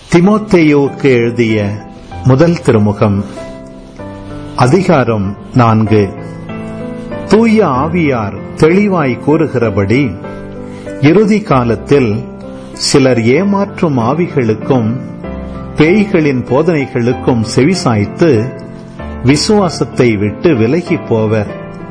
திமோத்தேயுவுக்கு எழுதிய முதல் திருமுகம் அதிகாரம் நான்கு தூய ஆவியார் தெளிவாய் கூறுகிறபடி இறுதி காலத்தில் சிலர் ஏமாற்றும் ஆவிகளுக்கும் பேய்களின் போதனைகளுக்கும் செவிசாய்த்து விசுவாசத்தை விட்டு விலகிப் போவர்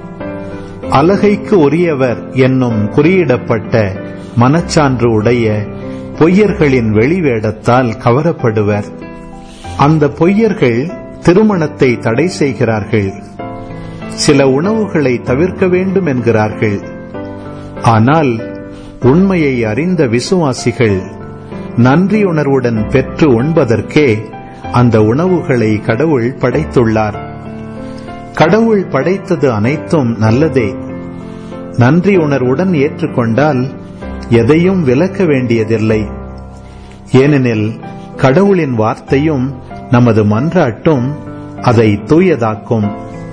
அலகைக்கு உரியவர் என்னும் குறியிடப்பட்ட மனச்சான்று உடைய பொய்யர்களின் வெளிவேடத்தால் கவரப்படுவர் அந்த பொய்யர்கள் திருமணத்தை தடை செய்கிறார்கள் சில உணவுகளை தவிர்க்க வேண்டும் என்கிறார்கள் ஆனால் உண்மையை அறிந்த விசுவாசிகள் நன்றியுணர்வுடன் பெற்று உண்பதற்கே அந்த உணவுகளை கடவுள் படைத்துள்ளார் கடவுள் படைத்தது அனைத்தும் நல்லதே நன்றி உணர்வுடன் ஏற்றுக்கொண்டால் எதையும் விலக்க வேண்டியதில்லை ஏனெனில் கடவுளின் வார்த்தையும் நமது மன்றாட்டும் அதை தூயதாக்கும்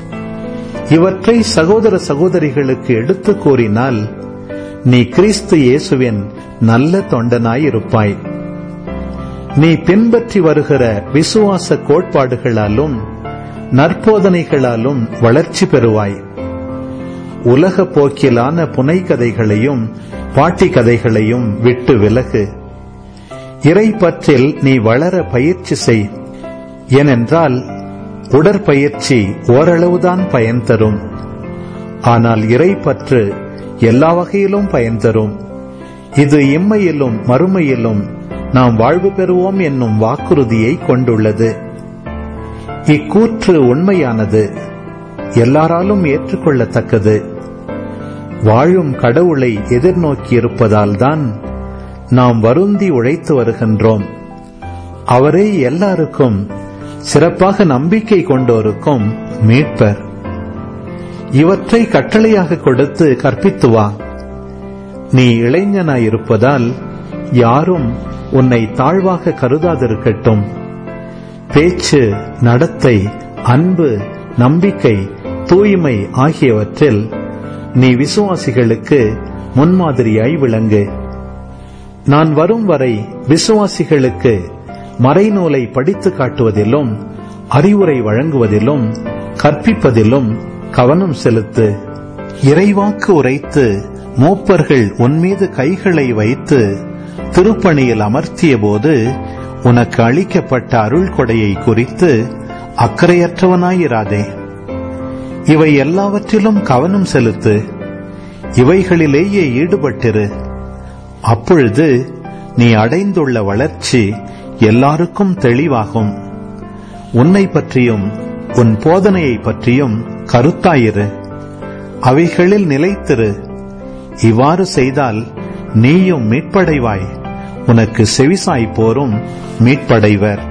இவற்றை சகோதர சகோதரிகளுக்கு எடுத்துக் கூறினால் நீ கிறிஸ்து இயேசுவின் நல்ல தொண்டனாயிருப்பாய் நீ பின்பற்றி வருகிற விசுவாச கோட்பாடுகளாலும் நற்போதனைகளாலும் வளர்ச்சி பெறுவாய் உலக போக்கிலான புனைகதைகளையும் பாட்டி கதைகளையும் விட்டு விலகு இறை பற்றில் நீ வளர பயிற்சி செய் ஏனென்றால் உடற்பயிற்சி ஓரளவுதான் பயன் தரும் ஆனால் இறை பற்று எல்லா வகையிலும் பயன் தரும் இது இம்மையிலும் மறுமையிலும் நாம் வாழ்வு பெறுவோம் என்னும் வாக்குறுதியை கொண்டுள்ளது இக்கூற்று உண்மையானது எல்லாராலும் ஏற்றுக்கொள்ளத்தக்கது வாழும் கடவுளை எதிர்நோக்கி இருப்பதால் தான் நாம் வருந்தி உழைத்து வருகின்றோம் அவரே எல்லாருக்கும் சிறப்பாக நம்பிக்கை கொண்டோருக்கும் மீட்பர் இவற்றை கட்டளையாக கொடுத்து கற்பித்து வா நீ இளைஞனாயிருப்பதால் யாரும் உன்னை தாழ்வாக கருதாதிருக்கட்டும் பேச்சு நடத்தை அன்பு நம்பிக்கை தூய்மை ஆகியவற்றில் நீ விசுவாசிகளுக்கு முன்மாதிரியாய் விளங்கு நான் வரும் வரை விசுவாசிகளுக்கு மறைநூலை படித்து காட்டுவதிலும் அறிவுரை வழங்குவதிலும் கற்பிப்பதிலும் கவனம் செலுத்து இறைவாக்கு உரைத்து மூப்பர்கள் உன்மீது கைகளை வைத்து திருப்பணியில் அமர்த்திய போது உனக்கு அளிக்கப்பட்ட அருள் கொடையை குறித்து அக்கறையற்றவனாயிராதே இவை எல்லாவற்றிலும் கவனம் செலுத்து இவைகளிலேயே ஈடுபட்டிரு அப்பொழுது நீ அடைந்துள்ள வளர்ச்சி எல்லாருக்கும் தெளிவாகும் உன்னை பற்றியும் உன் போதனையை பற்றியும் கருத்தாயிரு அவைகளில் நிலைத்திரு இவ்வாறு செய்தால் நீயும் மீட்படைவாய் உனக்கு செவிசாய்ப்போரும் மீட்படைவர்